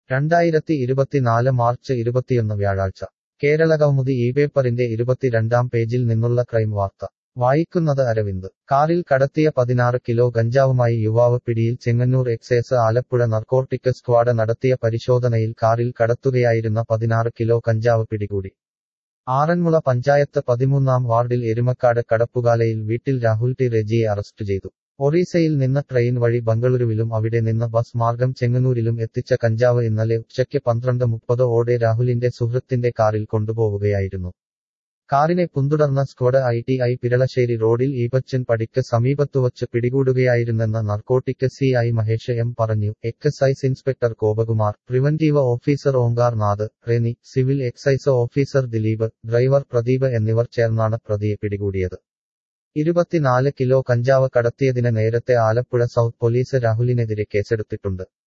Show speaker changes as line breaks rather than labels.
രണ്ടായിരത്തി ഇരുപത്തിനാല് മാർച്ച് ഇരുപത്തിയൊന്ന് വ്യാഴാഴ്ച കേരളകൗമുദി ഈ പേപ്പറിന്റെ ഇരുപത്തിരണ്ടാം പേജിൽ നിന്നുള്ള ക്രൈം വാർത്ത വായിക്കുന്നത് അരവിന്ദ് കാറിൽ കടത്തിയ പതിനാറ് കിലോ ഗഞ്ചാവുമായി യുവാവ് പിടിയിൽ Chengannur excise Alappuzha narcotic squad നടത്തിയ പരിശോധനയിൽ കാറിൽ കടത്തുകയായിരുന്ന പതിനാറ് കിലോ കഞ്ചാവ് പിടികൂടി ആറന്മുള പഞ്ചായത്ത് പതിമൂന്നാം വാർഡിൽ എരുമക്കാട് കടപ്പുകാലയിൽ വീട്ടിൽ രാഹുൽ ടി റെജിയെ അറസ്റ്റ് ചെയ്തു ഒറീസയിൽ നിന്ന് ട്രെയിൻ വഴി ബംഗളൂരുവിലും അവിടെ നിന്ന് ബസ് മാർഗം ചെങ്ങന്നൂരിലും എത്തിച്ച കഞ്ചാവ് ഇന്നലെ ഉച്ചയ്ക്ക് പന്ത്രണ്ട് മുപ്പത് ഓടെ രാഹുലിന്റെ സുഹൃത്തിന്റെ കാറിൽ കൊണ്ടുപോവുകയായിരുന്നു കാറിനെ പിന്തുടർന്ന squad I T I Piralassery റോഡിൽ ഈപ്പച്ചൻ പടിക്ക് സമീപത്തുവച്ച് പിടികൂടുകയായിരുന്നെന്ന് narcotic C I Mahesh M പറഞ്ഞു excise inspector Gopakumar preventive officer Omkar Nath Reni civil excise officer Dileep driver Pradeep എന്നിവർ ചേർന്നാണ് പ്രതിയെ പിടികൂടിയത് ഇരുപത്തിനാല് കിലോ കഞ്ചാവ് കടത്തിയതിന് നേരത്തെ ആലപ്പുഴ സൗത്ത് പോലീസ് രാഹുലിനെതിരെ കേസെടുത്തിട്ടുണ്ട്